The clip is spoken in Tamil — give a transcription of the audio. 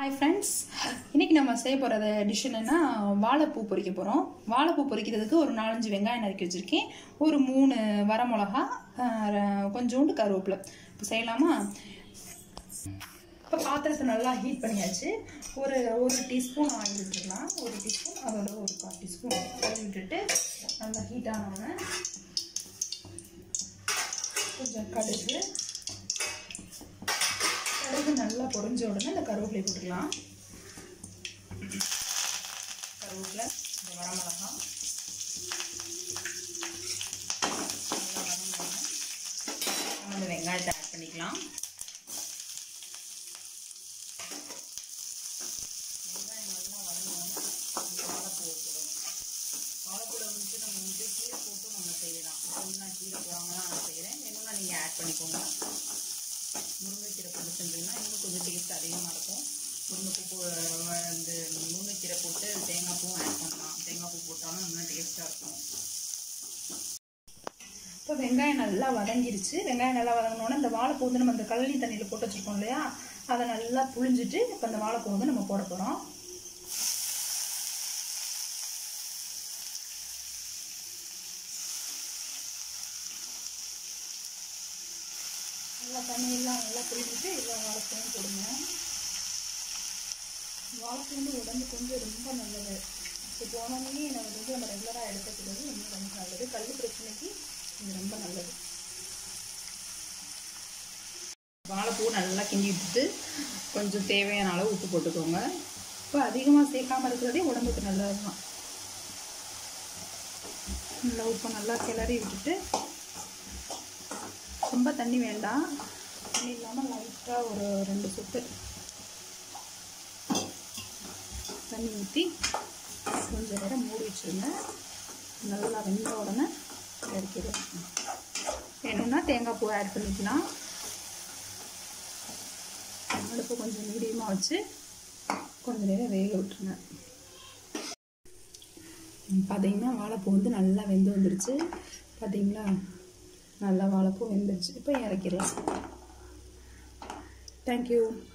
ஹாய் ஃப்ரெண்ட்ஸ் இன்னைக்கு நம்ம செய்ய போகிற டிஷ் என்னன்னா வாழைப்பூ பொரிக்க போகிறோம் வாழைப்பூ பொரிக்கிறதுக்கு ஒரு நாலஞ்சு வெங்காயம் நறுக்கி வச்சுருக்கேன் ஒரு மூணு வரமிளகா ஆஹ், ர- கொஞ்சோண்டு கருவேப்பிலை இப்போ செய்யலாமா இப்போ பாத்திரத்தை நல்லா ஹீட் பண்ணியாச்சு ஒரு ஒரு டீஸ்பூன் ஆயில் விட்டுடலாம் ஒரு டீஸ்பூன் அதோட ஒரு கால் டீஸ்பூன் ஆயில் விட்டுட்டு நல்லா ஹீட் ஆனவுடனே கொஞ்சம் கடுகு கடுகு நல்லா பொரிஞ்ச உடனே இந்த கருவேப்பிலை போட்டுக்கலாம் கருவேப்பிலை இந்த வரமிளகா நல்லா வதங்கினோடனே நம்ம இந்த வெங்காயத்தை ஆட் பண்ணிக்கலாம் வெங்காயம் நல்லா வதங்கினோடனே இந்த வாழைப்பூ போடணும் வாழைப்பூட வந்துட்டு நம்ம வந்துட்டு கீரை போட்டு நம்ம செய்யலாம் இப்போ நான் கீரை போடாமல் தான் நான் செய்கிறேன் வேணும்னா நீங்கள் ஆட் பண்ணிக்கோங்க முருங்கைக்கீரை போட்டு செஞ்சீங்கன்னா இன்னும் கொஞ்சம் டேஸ்ட் அதிகமாக இருக்கும் முருங்கைப்பூ போ- இந்த முருங்கைக்கீரை போட்டு தேங்காய் பூவும் ஆட் பண்ணலாம் தேங்காய் பூ போட்டாலும் இன்னும் டேஸ்ட்டாக இருக்கும் இப்போ வெங்காயம் நல்லா வதங்கிருச்சு வெங்காயம் நல்லா வதங்கினோடனே இந்த வாழைப்பூ வந்து நம்ம இந்த கள்ளி தண்ணியில் போட்டு வச்சுருக்கோம் இல்லையா அதை நல்லா புழிஞ்சிட்டு இப்போ இந்த வாழைப்பூ வந்து நம்ம போட போகிறோம் நல்லா தண்ணியெல்லாம் நல்லா புழிஞ்சிட்டு எல்லா வாழைப்பூவும் போடுங்க வாழைப்பூ வந்து உடம்புக்கு வந்து ரொம்ப நல்லது இப்போ போனோடனே நம்ம வந்து நம்ம ரெகுலராக எடுக்கக்கூடாது இன்னும் ரொம்ப நல்லது கல் பிரச்சனைக்கு இது ரொம்ப நல்லது வாழைப்பூ நல்லா கிண்டி விட்டுட்டு கொஞ்சம் தேவையான அளவு உப்பு போட்டுக்கோங்க இப்போ அதிகமாக சேர்க்காம இருக்கிறதே உடம்புக்கு நல்லது தான் நல்லா உப்பு நல்லா கிளறி விட்டுட்டு ரொம்ப தண்ணி வேண்டாம் தண்ணி இல்லாமல் லைட்டாக ஒரு ரெண்டு சொட்டு தண்ணி ஊற்றி கொஞ்சம் நேரம் மூடி வச்சுருங்க நல்லா வெந்த உடனே இறக்கிடுவேன் வேணும்னா தேங்காய் பூ ஆட் பண்ணிக்கலாம் அடுப்பு கொஞ்சம் மீடியமாக வச்சு கொஞ்சம் நேரம் வேக விட்டுருங்க பார்த்தீங்கன்னா வாழைப்பூ வந்து நல்லா வெந்து வந்துருச்சு பார்த்தீங்களா நல்லா வாழைப்பூ வெந்துருச்சு இப்போ இறக்கிடலாம் தேங்க்யூ